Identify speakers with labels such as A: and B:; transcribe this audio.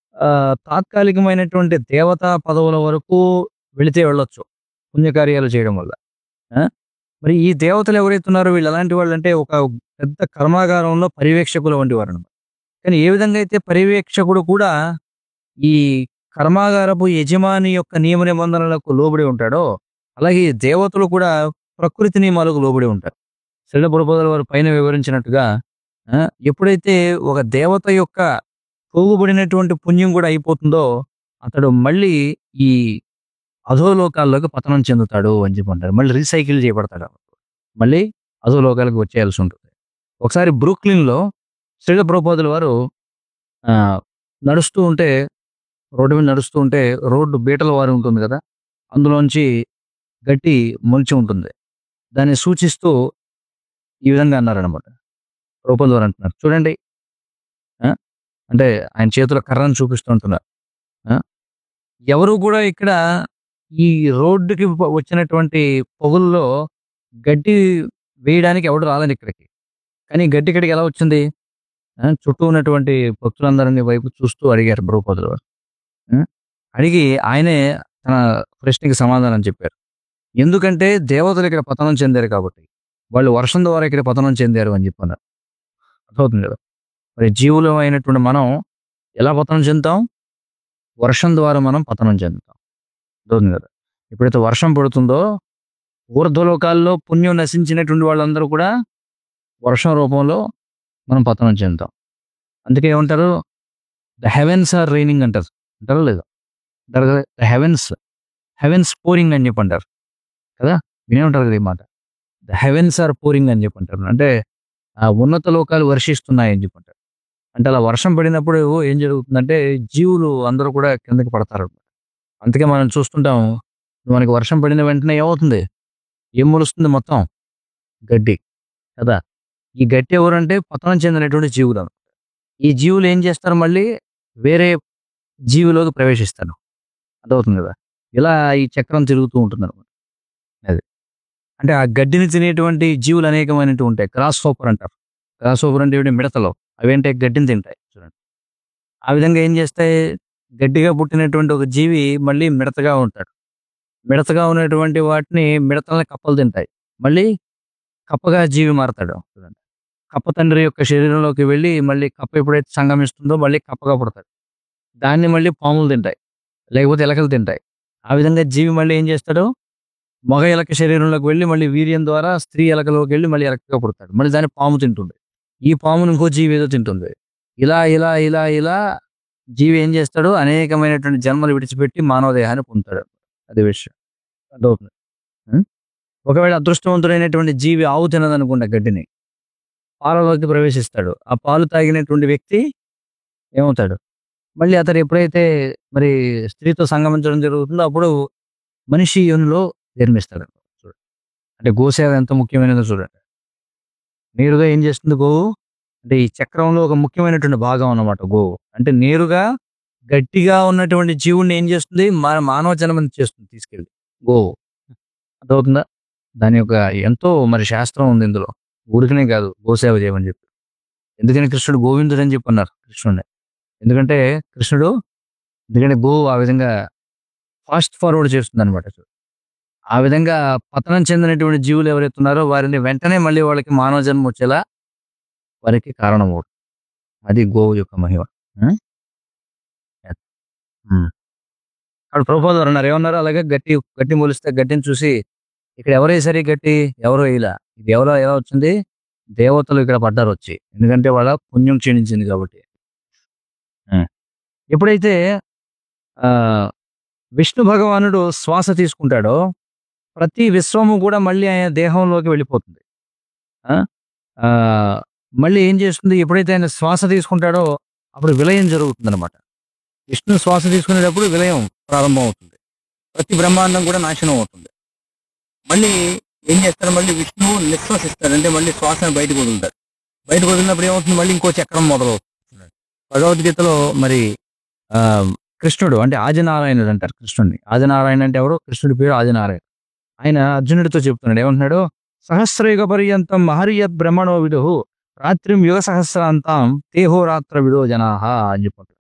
A: ఆహ్, తాత్కాలికమైనటువంటి దేవతా పదవుల వరకు వెళితే వెళ్ళొచ్చు. పుణ్యకార్యాలు చేయడం వల్ల. ఆ! మరి ఈ దేవతలు ఎవరైతే ఉన్నారో వీళ్ళు ఎలాంటి వాళ్ళంటే ఒక పెద్ద కర్మాగారంలో పర్యవేక్షకుల వంటి వారన్నమాట. కానీ ఏ విధంగా అయితే పర్యవేక్షకుడు కూడా ఈ కర్మాగారపు యజమాని యొక్క నియమ నిబంధనలకు లోబడి ఉంటాడో, అలాగే ఈ దేవతలు కూడా ప్రకృతి నియమాలకు లోబడి ఉంటారు. శ్రీల ప్రభుపాదుల వారు పైన వివరించినట్టుగా ఆ! ఎప్పుడైతే ఒక దేవత యొక్క పోగుబడినటువంటి పుణ్యం కూడా అయిపోతుందో, అతడు మళ్ళీ ఈ అధోలోకాల్లోకి పతనం చెందుతాడు అని చెప్పి అంటారు. మళ్ళీ రీసైకిల్ చేయబడతాడు. మళ్ళీ అధోలోకాలకు వచ్చేయాల్సి ఉంటుంది. ఒకసారి బ్రూక్లిన్‌లో శ్రీల ప్రభుపాదుల వారు ఆహ్, నడుస్తూ ఉంటే రోడ్డు మీద నడుస్తూ ఉంటే రోడ్డు బీటల వారి ఉంటుంది కదా! అందులోంచి గడ్డి మొలిచి ఉంటుంది. దాన్ని సూచిస్తూ ఈ విధంగా అన్నారన్నమాట. ప్రభుపాదుల వారు అంటున్నారు. చూడండి. ఆ! అంటే ఆయన చేతిలో కర్రను చూపిస్తూ అంటున్నారు. ఆ! ఎవరు కూడా ఇక్కడ ఈ రోడ్డుకి వ వచ్చినటువంటి పొగుల్లో గడ్డి వేయడానికి ఎవడు రాలేదు ఇక్కడికి. కానీ గడ్డి ఇక్కడికి ఎలా వచ్చింది? ఆ! చుట్టూ ఉన్నటువంటి భక్తులందరిని వైపు చూస్తూ అడిగారు ప్రభుపాదుల వారు. హ్మ్. అడిగి ఆయనే తన ప్రశ్నకి సమాధానం చెప్పారు. ఎందుకంటే దేవతలు ఇక్కడ పతనం చెందారు కాబట్టి. వాళ్ళు వర్షం ద్వారా ఇక్కడ పతనం చెందారు అని చెప్పన్నారు. అర్థమవుతుంది కదా! మరి జీవులం అయినటువంటి మనం ఎలా పతనం చెందుతాం? వర్షం ద్వారా మనం పతనం చెందుతాం. అర్థమవుతుంది కదా! ఎప్పుడైతే వర్షం పడుతుందో ఊర్ధ్వలోకాల్లో పుణ్యం నశించినటువంటి వాళ్ళందరూ కూడా వర్షం రూపంలో మనం పతనం చెందుతాం. అందుకే ఏమంటారు? ద హెవెన్స్ ఆర్ రైనింగ్ అంటారు. అంటారా లేదా? అంటారు కదా! ద హెవెన్స్, హెవెన్స్ పోరింగ్ అని చెప్పి అంటారు. కదా! వినే ఉంటారు కదా ఈ మాట. ద హెవెన్స్ ఆర్ పోరింగ్ అని చెప్పి అంటారు. అంటే ఆ ఉన్నత లోకాలు వర్షిస్తున్నాయి అని చెప్పి అంటారు. అంటే అలా వర్షం పడినప్పుడు ఏం జరుగుతుందంటే జీవులు అందరూ కూడా కిందకి పడతారు. అందుకే మనం చూస్తుంటాం. మనకి వర్షం పడిన వెంటనే ఏమవుతుంది? ఏం మొలుస్తుంది మొత్తం? గడ్డి. కదా! ఈ గడ్డి ఎవరంటే పతనం చెందినటువంటి జీవులు. ఈ జీవులు ఏం చేస్తారు మళ్ళీ వేరే జీవిలోకి ప్రవేశిస్తారు. అర్థమవుతుంది కదా! ఇలా ఈ చక్రం తిరుగుతూ ఉంటుందన్నమాట. అది. అంటే ఆ గడ్డిని తినేటువంటి జీవులు అనేకమైనటివి ఉంటాయి. గ్రాస్ హోపర్ అంటారు. గ్రాస్ హోపర్ అంటే ఏంటి మిడతలు. అవేంటి గడ్డిని తింటాయి. చూడండి. ఆ విధంగా ఏం చేస్తాయి? గడ్డిగా పుట్టినటువంటి ఒక జీవి మళ్ళీ మిడతగా ఉంటాడు. మిడతగా ఉన్నటువంటి వాటిని మిడతల్ని కప్పలు తింటాయి. మళ్ళీ కప్పగా జీవి మారతాడు. చూడండి. కప్ప తండ్రి యొక్క శరీరంలోకి వెళ్ళి మళ్ళీ కప్ప ఎప్పుడైతే సంగమిస్తుందో మళ్ళీ కప్పగా పుడతాడు. దాన్ని మళ్ళీ పాములు తింటాయి. లేకపోతే ఎలకలు తింటాయి. ఆ విధంగా జీవి మళ్ళీ ఏం చేస్తాడు? మగ ఎలక శరీరంలోకి వెళ్ళి మళ్ళీ వీర్యం ద్వారా స్త్రీ ఎలకలోకి వెళ్ళి మళ్ళీ ఎలకగా పుడతాడు. మళ్ళీ దాన్ని పాము తింటుంది. ఈ పామును ఇంకో జీవి ఏదో తింటుంది. ఇలా ఇలా ఇలా ఇలా జీవి ఏం చేస్తాడు? అనేకమైనటువంటి జన్మలు విడిచిపెట్టి మానవ దేహాన్ని పొందుతాడు. అది విషయం. అర్థమవుతుంది. హ్మ్. ఒకవేళ అదృష్టవంతుడైనటువంటి జీవి ఆవు తినదనుకోండి ఆ గడ్డిని. పాలలోకి ప్రవేశిస్తాడు. ఆ పాలు తాగినటువంటి వ్యక్తి ఏమవుతాడు? మళ్ళీ అతడు ఎప్పుడైతే మరి స్త్రీతో సంగమించడం జరుగుతుందో అప్పుడు మనిషి యోనిలో జన్మిస్తాడు. చూడండి. అంటే గోసేవ ఎంత ముఖ్యమైనదో చూడండి. నేరుగా ఏం చేస్తుంది గోవు? అంటే ఈ చక్రంలో ఒక ముఖ్యమైనటువంటి భాగం అన్నమాట గోవు. అంటే నేరుగా గట్టిగా ఉన్నటువంటి జీవుడిని ఏం చేస్తుంది? మన మానవ జన్మని చేస్తుంది తీసుకెళ్ళి గోవు. అర్థమవుతుందా? దాని యొక్క ఎంతో మరి శాస్త్రం ఉంది ఇందులో. ఊరికనే కాదు గోసేవ చేయమని చెప్పి. ఎందుకని కృష్ణుడు గోవిందుడు అని చెప్పి అన్నారు కృష్ణుడిని. ఎందుకంటే కృష్ణుడు ఎందుకంటే గోవు ఆ విధంగా ఫాస్ట్ ఫార్వర్డ్ చేస్తుందన్నమాట. ఆ విధంగా పతనం చెందినటువంటి జీవులు ఎవరైతే ఉన్నారో వారిని వెంటనే మళ్ళీ వాళ్ళకి మానవ జన్మ వచ్చేలా వారికి కారణమవుతుంది. అది గోవు యొక్క మహిమ. హ్మ్. అది. హ్మ్. అక్కడ ప్రభుపాదులు వారు అన్నారు. ఏమన్నారు? అలాగే గట్టి గట్టి మొలిస్తే గడ్డిని చూసి ఇక్కడ ఎవరేసారు ఈ గట్టి? ఎవరు వేయలా. ఇది ఎవరో ఎలా వచ్చింది? దేవతలు ఇక్కడ పడ్డారు వచ్చి. ఎందుకంటే వాళ్ళ పుణ్యం క్షీణించింది కాబట్టి. హ్మ్. ఎప్పుడైతే ఆహ్, విష్ణు భగవానుడు శ్వాస తీసుకుంటాడో ప్రతి విశ్వము కూడా మళ్ళీ ఆయన దేహంలోకి వెళ్ళిపోతుంది. ఆ! ఆహ్, మళ్ళీ ఏం చేస్తుంది? ఎప్పుడైతే ఆయన శ్వాస తీసుకుంటాడో అప్పుడు విలయం జరుగుతుందన్నమాట. విష్ణు శ్వాస తీసుకునేటప్పుడు విలయం ప్రారంభమవుతుంది. ప్రతి బ్రహ్మాండం కూడా నాశనం అవుతుంది. మళ్ళీ ఏం చేస్తారు? మళ్ళీ విష్ణువు నిశ్వాసిస్తాడు. అంటే మళ్ళీ శ్వాసను బయటకు వదులుతాడు. బయటకు వదిలినప్పుడు ఏమవుతుంది? మళ్ళీ ఇంకో చక్రం మొదలవుతుంది. భగవద్గీతలో మరి ఆహ్, కృష్ణుడు అంటే ఆదినారాయణుడు అంటారు కృష్ణుడిని. ఆదినారాయణ అంటే ఎవరు? కృష్ణుడి పేరు ఆదినారాయణ. ఆయన అర్జునుడితో చెప్తున్నాడు. ఏమంటున్నాడు? సహస్రయుగ పర్యంతం మహర్యద్ బ్రహ్మణో విదుః రాత్రిం యుగ సహస్రాంతాం తేహోరాత్ర విదో జనాః అని చెప్పుకుంటాడు.